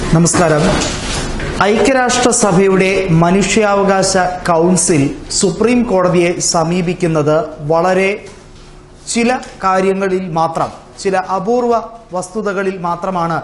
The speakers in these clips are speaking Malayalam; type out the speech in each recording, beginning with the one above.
നമസ്കാരം ഐക്യരാഷ്ട്രസഭയുടെ മനുഷ്യാവകാശ കൗൺസിൽ സുപ്രീം കോടതിയെ സമീപിക്കുന്നത് വളരെ ചില കാര്യങ്ങളിൽ മാത്രം ചില അപൂർവ വസ്തുതകളിൽ മാത്രമാണ്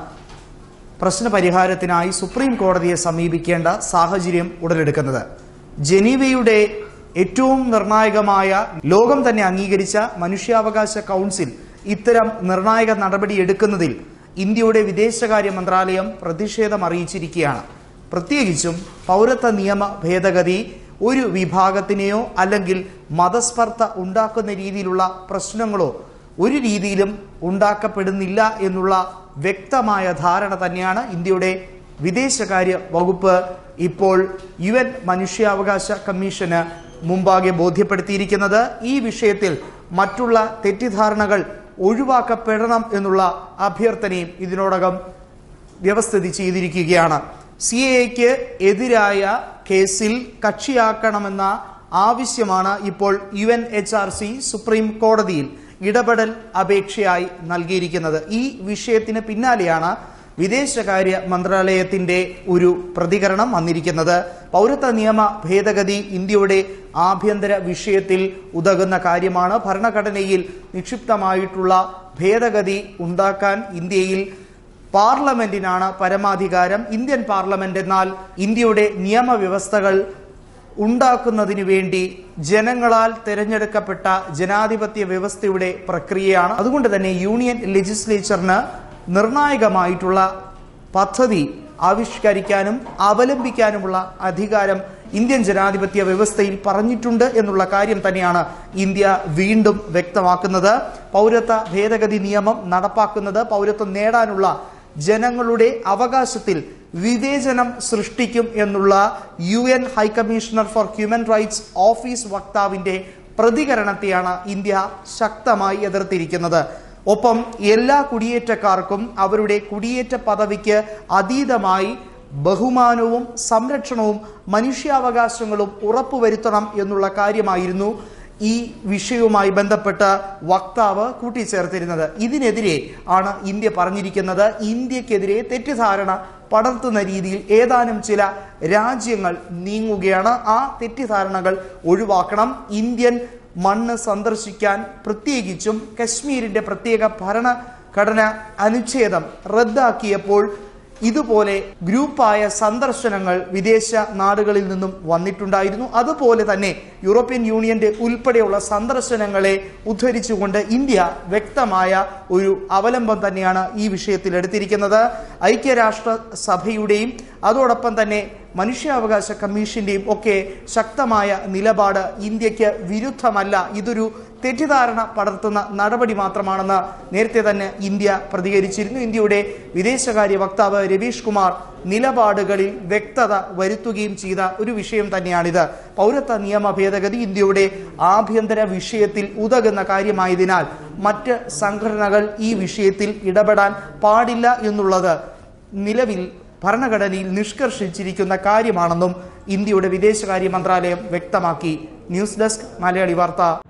പ്രശ്നപരിഹാരത്തിനായി സുപ്രീം കോടതിയെ സമീപിക്കേണ്ട സാഹചര്യം ഉടലെടുക്കുന്നത് ജനീവയുടെ ഏറ്റവും നിർണായകമായ ലോകം തന്നെ അംഗീകരിച്ച മനുഷ്യാവകാശ കൗൺസിൽ ഇത്തരം നിർണായക നടപടി എടുക്കുന്നതിൽ ഇന്ത്യയുടെ വിദേശകാര്യ മന്ത്രാലയം പ്രതിഷേധം അറിയിച്ചിരിക്കുകയാണ് പ്രത്യേകിച്ചും പൗരത്വ നിയമ ഭേദഗതി ഒരു വിഭാഗത്തിനെയോ അല്ലെങ്കിൽ മതസ്പർദ്ധ ഉണ്ടാക്കുന്ന രീതിയിലുള്ള പ്രശ്നങ്ങളോ ഒരു രീതിയിലും ഉണ്ടാക്കപ്പെടുന്നില്ല എന്നുള്ള വ്യക്തമായ ധാരണ തന്നെയാണ് ഇന്ത്യയുടെ വിദേശകാര്യ വകുപ്പ് ഇപ്പോൾ യു എൻ മനുഷ്യാവകാശ കമ്മീഷന് മുമ്പാകെ ബോധ്യപ്പെടുത്തിയിരിക്കുന്നത് ഈ വിഷയത്തിൽ മറ്റുള്ള തെറ്റിദ്ധാരണകൾ ഒഴിവാക്കപ്പെടണം എന്നുള്ള അഭ്യർത്ഥനയും ഇതിനോടകം വ്യവസ്ഥിതി ചെയ്തിരിക്കുകയാണ് സി എക്ക് എതിരായ കേസിൽ കക്ഷിയാക്കണമെന്ന ആവശ്യമാണ് ഇപ്പോൾ U N H R C supreme കോടതിയിൽ ഇടപെടൽ അപേക്ഷയായി നൽകിയിരിക്കുന്നത് ഈ വിഷയത്തിന് പിന്നാലെയാണ് വിദേശകാര്യ മന്ത്രാലയത്തിന്റെ ഒരു പ്രതികരണം വന്നിരിക്കുന്നത് പൗരത്വ നിയമ ഭേദഗതി ഇന്ത്യയുടെ ആഭ്യന്തര വിഷയത്തിൽ ഉതകുന്ന കാര്യമാണ് ഭരണഘടനയിൽ നിക്ഷിപ്തമായിട്ടുള്ള ഭേദഗതി ഉണ്ടാക്കാൻ ഇന്ത്യയിൽ പാർലമെന്റിനാണ് പരമാധികാരം ഇന്ത്യൻ പാർലമെന്റ് എന്നാൽ ഇന്ത്യയുടെ നിയമവ്യവസ്ഥകൾ ഉണ്ടാക്കുന്നതിനു വേണ്ടി ജനങ്ങളാൽ തിരഞ്ഞെടുക്കപ്പെട്ട ജനാധിപത്യ വ്യവസ്ഥയുടെ പ്രക്രിയയാണ് അതുകൊണ്ട് തന്നെ യൂണിയൻ ലെജിസ്ലേച്ചറിന് നിർണായകമായിട്ടുള്ള പദ്ധതി ആവിഷ്കരിക്കാനും അവലംബിക്കാനുമുള്ള അധികാരം ഇന്ത്യൻ ജനാധിപത്യ വ്യവസ്ഥയിൽ പറഞ്ഞിട്ടുണ്ട് എന്നുള്ള കാര്യം തന്നെയാണ് ഇന്ത്യ വീണ്ടും വ്യക്തമാക്കുന്നത് പൗരത്വ ഭേദഗതി നിയമം നടപ്പാക്കുന്നത് പൗരത്വം നേടാനുള്ള ജനങ്ങളുടെ അവകാശത്തിൽ വിവേചനം സൃഷ്ടിക്കും എന്നുള്ള U N high commissioner for human rights office വക്താവിന്റെ പ്രതികരണത്തെയാണ് ഇന്ത്യ ശക്തമായി എതിർത്തിരിക്കുന്നത് ഒപ്പം എല്ലാ കുടിയേറ്റക്കാർക്കും അവരുടെ കുടിയേറ്റ പദവിക്ക് അതീതമായി ബഹുമാനവും സംരക്ഷണവും മനുഷ്യാവകാശങ്ങളും ഉറപ്പുവരുത്തണം എന്നുള്ള കാര്യമായിരുന്നു ഈ വിഷയവുമായി ബന്ധപ്പെട്ട് വക്താവ് കൂട്ടിച്ചേർത്തിരുന്നത് ഇതിനെതിരെ ആണ് ഇന്ത്യ പറഞ്ഞിരിക്കുന്നത് ഇന്ത്യക്കെതിരെ തെറ്റിദ്ധാരണ പടർത്തുന്ന രീതിയിൽ ഏതാനും ചില രാജ്യങ്ങൾ നീങ്ങുകയാണ് ആ തെറ്റിദ്ധാരണകൾ ഒഴിവാക്കണം ഇന്ത്യൻ മണ്ണ് സന്ദർശിക്കാൻ പ്രത്യേകിച്ചും കശ്മീരിന്റെ പ്രത്യേക ഭരണഘടന അനുച്ഛേദം റദ്ദാക്കിയപ്പോൾ ഇതുപോലെ ഗ്രൂപ്പായ സന്ദർശനങ്ങൾ വിദേശ നാടുകളിൽ നിന്നും വന്നിട്ടുണ്ടായിരുന്നു അതുപോലെ തന്നെ യൂറോപ്യൻ യൂണിയന്റെ ഉൾപ്പെടെയുള്ള സന്ദർശനങ്ങളെ ഉദ്ധരിച്ചുകൊണ്ട് ഇന്ത്യ വ്യക്തമായ ഒരു അവലംബം തന്നെയാണ് ഈ വിഷയത്തിൽ എടുത്തിരിക്കുന്നത് ഐക്യരാഷ്ട്ര സഭയുടെയും അതോടൊപ്പം തന്നെ മനുഷ്യാവകാശ കമ്മീഷന്റെയും ഒക്കെ ശക്തമായ നിലപാട് ഇന്ത്യക്ക് വിരുദ്ധമല്ല ഇതൊരു തെറ്റിദ്ധാരണ പടർത്തുന്ന നടപടി മാത്രമാണെന്ന് നേരത്തെ തന്നെ ഇന്ത്യ പ്രതികരിച്ചിരുന്നു ഇന്ത്യയുടെ വിദേശകാര്യ വക്താവ് രവീഷ് കുമാർ നിലപാടുകളിൽ വ്യക്തത വരുത്തുകയും ചെയ്ത ഒരു വിഷയം തന്നെയാണിത് പൗരത്വ നിയമ ഭേദഗതി ഇന്ത്യയുടെ ആഭ്യന്തര വിഷയത്തിൽ ഉതകുന്ന കാര്യമായതിനാൽ മറ്റ് സംഘടനകൾ ഈ വിഷയത്തിൽ ഇടപെടാൻ പാടില്ല എന്നുള്ളത് നിലവിൽ ഭരണഘടനയിൽ നിഷ്കർഷിച്ചിരിക്കുന്ന കാര്യമാണെന്നും ഇന്ത്യയുടെ വിദേശകാര്യ മന്ത്രാലയം വ്യക്തമാക്കി ന്യൂസ് ഡെസ്ക് മലയാളി വാർത്ത